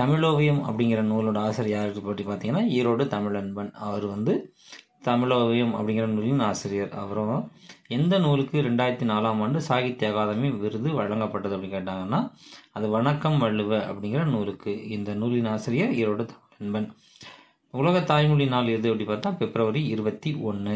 தமிழோவியம் அப்படிங்கிற நூலோட ஆசிரியர் யாருக்கு பற்றி பார்த்தீங்கன்னா ஈரோடு தமிழன்பன் அவர் வந்து தமிழோவியம் அப்படிங்கிற நூலின் ஆசிரியர் அப்புறம் எந்த நூலுக்கு ரெண்டாயிரத்தி நாலாம் ஆண்டு சாகித்ய அகாதமி விருது வழங்கப்பட்டது அப்படின்னு கேட்டாங்கன்னா அது வணக்கம் வள்ளுவ அப்படிங்கிற நூலுக்கு இந்த நூலின் ஆசிரியர் ஈரோடு தமிழன்பன் உலக தாய்மொழி நாள் எது அப்படி பார்த்தா பிப்ரவரி இருபத்தி ஒன்று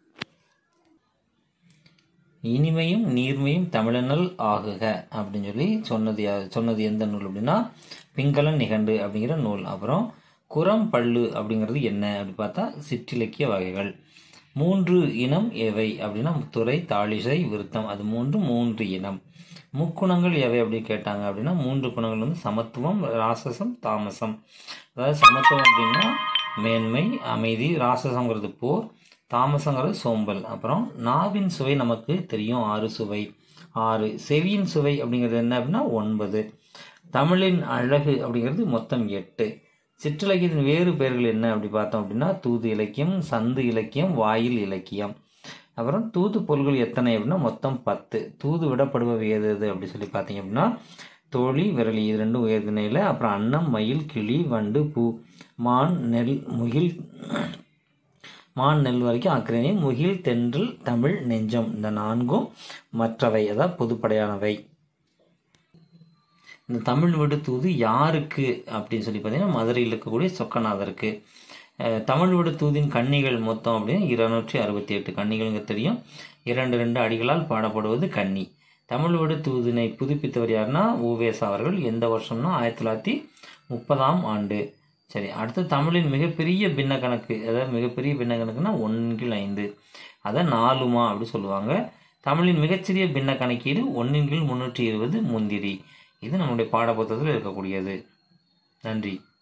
இனிமையும் நீர்மையும் தமிழனல் ஆகுக அப்படின்னு சொல்லி சொன்னது யா- சொன்னது எந்த நூல் அப்படின்னா பிங்களன் நிகண்டு அப்படிங்கிற நூல் அப்புறம் குரம் பல்லு அப்படிங்கிறது என்ன அப்படி பார்த்தா சிற்றிலக்கிய வகைகள் மூன்று இனம் எவை அப்படின்னா துறை தாளிசை விருத்தம் அது மூன்று மூன்று இனம் முக்குணங்கள் எவை அப்படின்னு கேட்டாங்க அப்படின்னா மூன்று குணங்கள் வந்து சமத்துவம் ராசசம் தாமசம் அதாவது சமத்துவம் அப்படின்னா மேன்மை அமைதி ராசசங்கிறது போர் தாமசங்கிறது சோம்பல் அப்புறம் நாவின் சுவை நமக்கு தெரியும் ஆறு சுவை ஆறு செவியின் சுவை அப்படிங்கிறது என்ன அப்படின்னா ஒன்பது தமிழின் அழகு அப்படிங்கிறது மொத்தம் எட்டு சிற்றிலக்கியத்தின் வேறு பெயர்கள் என்ன அப்படி பார்த்தோம் அப்படின்னா தூது இலக்கியம் சந்து இலக்கியம் வாயில் இலக்கியம் அப்புறம் தூது பொருள்கள் எத்தனை அப்படின்னா மொத்தம் பத்து தூது விடப்படுபவை எது எது அப்படி சொல்லி பார்த்தீங்க அப்படின்னா தோழி விரலி இது ரெண்டும் உயர்திணையில் அப்புறம் அன்னம் மயில் கிளி வண்டு பூ மான் நெல் முகில் மான் நெல் வரைக்கும் அக்கிரணி முகில் தென்றல் தமிழ் நெஞ்சம் இந்த நான்கும் மற்றவை அதாவது பொதுப்படையானவை இந்த தமிழ் விடு தூது யாருக்கு அப்படின்னு சொல்லி பார்த்தீங்கன்னா மதுரையில் இருக்கக்கூடிய சொக்கநாதருக்கு அஹ், தமிழ் விடு தூதின் கன்னிகள் மொத்தம் அப்படின்னு இருநூற்றி அறுபத்தி எட்டு கன்னிகள்ங்க தெரியும் இரண்டு ரெண்டு அடிகளால் பாடப்படுவது கன்னி தமிழ் விடு தூதினை புதுப்பித்தவர் யாருன்னா ஊவேசா அவர்கள் எந்த வருஷம்னா ஆயிரத்தி தொள்ளாயிரத்தி முப்பதாம் ஆண்டு சரி அடுத்து தமிழின் மிகப்பெரிய பின்ன கணக்கு அதாவது மிகப்பெரிய பின்ன கணக்குன்னா ஒன்றில் ஐந்து அதை நாலுமா அப்படி சொல்லுவாங்க தமிழின் மிகச்சிறிய பின்ன கணக்கீடு ஒன்றின் கீழ் முன்னூற்றி இருபது முந்திரி இது நம்முடைய பாடப்புத்தகத்தில் இருக்கக்கூடியது நன்றி